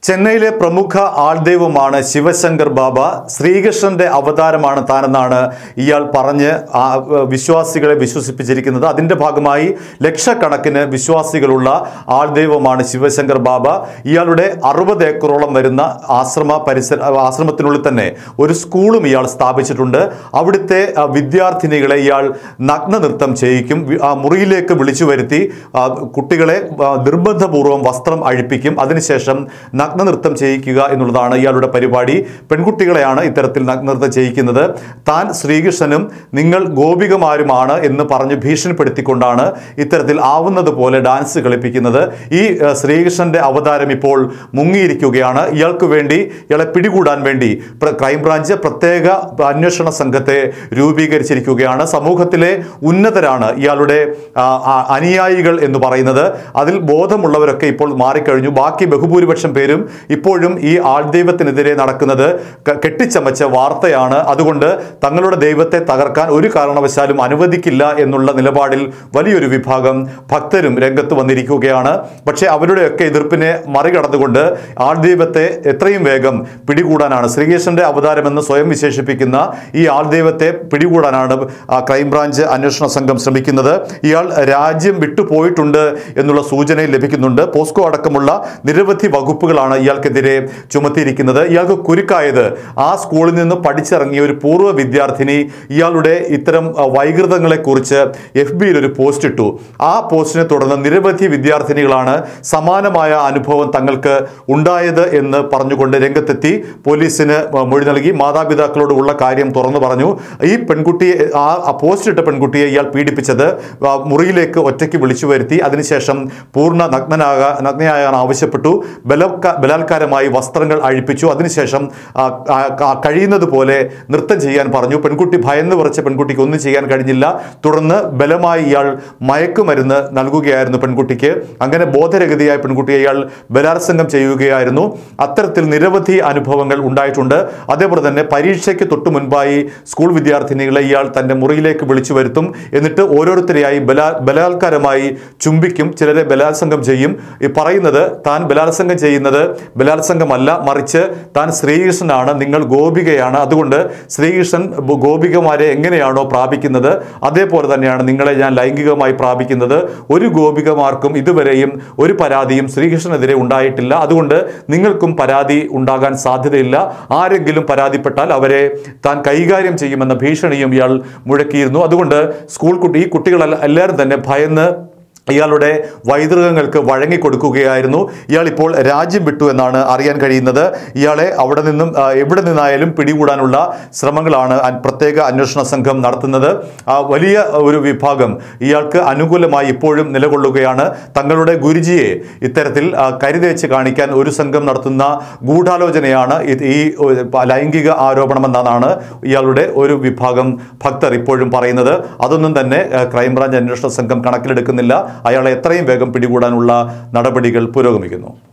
ചെന്നൈയിലെ പ്രമുഖ ആൾദൈവമാണ് ശിവശങ്കർ ബാബ ശ്രീകൃഷ്ണന്റെ അവതാരമാണ് താനെന്നാണ് ഇയാൾ പറഞ്ഞ് ആ, ഏർ, വിശ്വാസികളെ വിശ്വസിപ്പിച്ചിരിക്കുന്നത് അതിന്റെ ഭാഗമായി ലക്ഷക്കണക്കിന് വിശ്വാസികളുള്ള ആൾദൈവമാണ് ശിവശങ്കർ ബാബ ഇയാളുടെ അറുപത് ഏക്കറോളം വരുന്ന ആശ്രമ പരിസര ആശ്രമത്തിനുള്ളിൽ തന്നെ ഒരു സ്കൂളും ഇയാൾ സ്ഥാപിച്ചിട്ടുണ്ട് അവിടുത്തെ ആ, വിദ്യാർത്ഥിനികളെ ഇയാൾ നഗ്ന നൃത്തം ചെയ്യിക്കും വി- ആ മുറിയിലേക്ക് വിളിച്ചു വരുത്തി ആ, കുട്ടികളെ ആ, നിർബന്ധപൂർവ്വം വസ്ത്രം അഴിപ്പിക്കും അതിനുശേഷം നഗ്ന നൃത്തം ചെയ്യിക്കുക എന്നുള്ളതാണ് ഇയാളുടെ പരിപാടി പെൺകുട്ടികളെയാണ് ഇത്തരത്തിൽ നഗ്ന നൃത്തം ചെയ്യിക്കുന്നത് താൻ ശ്രീകൃഷ്ണനും നിങ്ങൾ ഗോപികമാരുമാണ് എന്ന് പറഞ്ഞ് ഭീഷണിപ്പെടുത്തിക്കൊണ്ടാണ് ഇത്തരത്തിൽ ആവുന്നത് പോലെ ഡാൻസ് കളിപ്പിക്കുന്നത് ഈ ഏഹ്, ശ്രീകൃഷ്ണന്റെ അവതാരം ഇപ്പോൾ മുങ്ങിയിരിക്കുകയാണ് ഇയാൾക്ക് വേണ്ടി ഇയാളെ പിടികൂടാൻ വേണ്ടി പ്ര- ക്രൈംബ്രാഞ്ച് പ്രത്യേക അന്വേഷണ സംഘത്തെ രൂപീകരിച്ചിരിക്കുകയാണ് സമൂഹത്തിലെ ഉന്നതരാണ് ഇയാളുടെ ആ, ആ, അനുയായികൾ എന്ന് പറയുന്നത് അതിൽ ബോധമുള്ളവരൊക്കെ ഇപ്പോൾ മാറിക്കഴിഞ്ഞു ബാക്കി ബഹുഭൂരിപക്ഷം പേരും ഇപ്പോഴും ഈ ആൾദൈവത്തിനെതിരെ നടക്കുന്നത് ക- കെട്ടിച്ചമച്ച വാർത്തയാണ് അതുകൊണ്ട് തങ്ങളുടെ ദൈവത്തെ തകർക്കാൻ ഒരു കാരണവശാലും അനുവദിക്കില്ല എന്നുള്ള നിലപാടിൽ വലിയൊരു വിഭാഗം ഭക്തരും രംഗത്ത് വന്നിരിക്കുകയാണ് പക്ഷേ അവരുടെയൊക്കെ എതിർപ്പിനെ മറികടന്നുകൊണ്ട് ആൾദൈവത്തെ എത്രയും വേഗം പിടികൂടാനാണ് ശ്രീകൃഷ്ണന്റെ അവതാരമെന്ന് സ്വയം വിശേഷിപ്പിക്കുന്ന ഈ ആൾദൈവത്തെ പിടികൂടാനാണ് ആ, ക്രൈംബ്രാഞ്ച് അന്വേഷണ സംഘം ശ്രമിക്കുന്നത് ഇയാൾ രാജ്യം വിട്ടുപോയിട്ടുണ്ട് എന്നുള്ള സൂചനയും ലഭിക്കുന്നുണ്ട് പോസ്കോ അടക്കമുള്ള നിരവധി വകുപ്പുകളാണ് ഇയാൾക്കെതിരെ ചുമത്തിയിരിക്കുന്നത് ഇയാൾക്ക് കുരുക്കായത് ആ സ്കൂളിൽ നിന്ന് പഠിച്ചിറങ്ങിയ ഒരു പൂർവ്വ വിദ്യാർത്ഥിനി ഇയാളുടെ ഇത്തരം ആ, വൈകൃതങ്ങളെക്കുറിച്ച് എഫ് ബിയിൽ ഒരു പോസ്റ്റ് ഇട്ടു ആ പോസ്റ്റിനെ തുടർന്ന് നിരവധി വിദ്യാർത്ഥിനികളാണ് സമാനമായ അനുഭവം തങ്ങൾക്ക് ഉണ്ടായത് എന്ന് പറഞ്ഞുകൊണ്ട് രംഗത്തെത്തി പോലീസിന് മൊഴി നൽകി മാതാപിതാക്കളോട് ഉള്ള കാര്യം തുറന്നു പറഞ്ഞു ഈ പെൺകുട്ടിയെ ആ ആ പോസ്റ്റ് ഇട്ട പെൺകുട്ടിയെ ഇയാൾ പീഡിപ്പിച്ചത് ആ, മുറിയിലേക്ക് ഒറ്റയ്ക്ക് വിളിച്ചു വരുത്തി അതിനുശേഷം പൂർണ്ണ നഗ്നനാകാൻ നഗ്നയാകാൻ ആവശ്യപ്പെട്ടു ബലക്ക ബലാത്കാരമായി വസ്ത്രങ്ങൾ അഴിപ്പിച്ചു അതിനുശേഷം ആ, ആ, ആ, കഴിയുന്നത് പോലെ നൃത്തം ചെയ്യാൻ പറഞ്ഞു പെൺകുട്ടി ഭയന്ന് വിറച്ച പെൺകുട്ടിക്ക് ഒന്നും ചെയ്യാൻ കഴിഞ്ഞില്ല തുടർന്ന് ബലമായി ഇയാൾ മയക്കുമരുന്ന് നൽകുകയായിരുന്നു പെൺകുട്ടിക്ക് അങ്ങനെ ബോധരഹിതയായ പെൺകുട്ടിയെ ഇയാൾ ബലാത്സംഗം ചെയ്യുകയായിരുന്നു അത്തരത്തിൽ നിരവധി അനുഭവങ്ങൾ ഉണ്ടായിട്ടുണ്ട് അതേപോലെ തന്നെ പരീക്ഷയ്ക്ക് തൊട്ടു മുൻപായി സ്കൂൾ വിദ്യാർത്ഥിനികളെ ഇയാൾ തൻ്റെ മുറിയിലേക്ക് വിളിച്ചു വരുത്തും എന്നിട്ട് ഓരോരുത്തരെയായി ബലാ ബലാത്കാരമായി ചുംബിക്കും ചിലരെ ബലാത്സംഗം ചെയ്യും ഈ പറയുന്നത് താൻ ബലാത്സംഗം ചെയ്യുന്നത് ബലാത്സംഗമല്ല മറിച്ച് താൻ ശ്രീകൃഷ്ണനാണ് നിങ്ങൾ ഗോപികയാണ് അതുകൊണ്ട് ശ്രീകൃഷ്ണൻ ബ- ഗോപികമാരെ എങ്ങനെയാണോ പ്രാപിക്കുന്നത് അതേപോലെ തന്നെയാണ് നിങ്ങളെ ഞാൻ ലൈംഗികമായി പ്രാപിക്കുന്നത് ഒരു ഗോപികമാർക്കും ഇതുവരെയും ഒരു പരാതിയും ശ്രീകൃഷ്ണനെതിരെ ഉണ്ടായിട്ടില്ല അതുകൊണ്ട് നിങ്ങൾക്കും പരാതി ഉണ്ടാകാൻ സാധ്യതയില്ല ആരെങ്കിലും പരാതിപ്പെട്ടാൽ അവരെ താൻ കൈകാര്യം ചെയ്യുമെന്ന ഭീഷണിയും ഇയാൾ മുഴക്കിയിരുന്നു അതുകൊണ്ട് സ്കൂൾ കുട്ടി ഈ കുട്ടികൾ എല്ലാവരും തന്നെ ഭയന്ന് ഇയാളുടെ വൈതൃകങ്ങൾക്ക് വഴങ്ങിക്കൊടുക്കുകയായിരുന്നു ഇയാൾ ഇപ്പോൾ രാജ്യം വിട്ടു എന്നാണ് അറിയാൻ കഴിയുന്നത് ഇയാളെ അവിടെ നിന്നും ആ, എവിടെ നിന്നായാലും പിടികൂടാനുള്ള ശ്രമങ്ങളാണ് അൻ- പ്രത്യേക അന്വേഷണ സംഘം നടത്തുന്നത് ആ, വലിയ ഒരു വിഭാഗം ഇയാൾക്ക് അനുകൂലമായി ഇപ്പോഴും നിലകൊള്ളുകയാണ് തങ്ങളുടെ ഗുരുജിയെ ഇത്തരത്തിൽ ആ, കരുതേച്ച് കാണിക്കാൻ ഒരു സംഘം നടത്തുന്ന ഗൂഢാലോചനയാണ് ഇത് ഈ ഒരു ലൈംഗിക ആരോപണമെന്നാണ് ഇയാളുടെ ഒരു വിഭാഗം ഭക്തർ ഇപ്പോഴും പറയുന്നത് അതൊന്നും തന്നെ ആ, ക്രൈംബ്രാഞ്ച് അന്വേഷണ സംഘം കണക്കിലെടുക്കുന്നില്ല അയാളെ എത്രയും വേഗം പിടികൂടാനുള്ള നടപടികൾ പുരോഗമിക്കുന്നു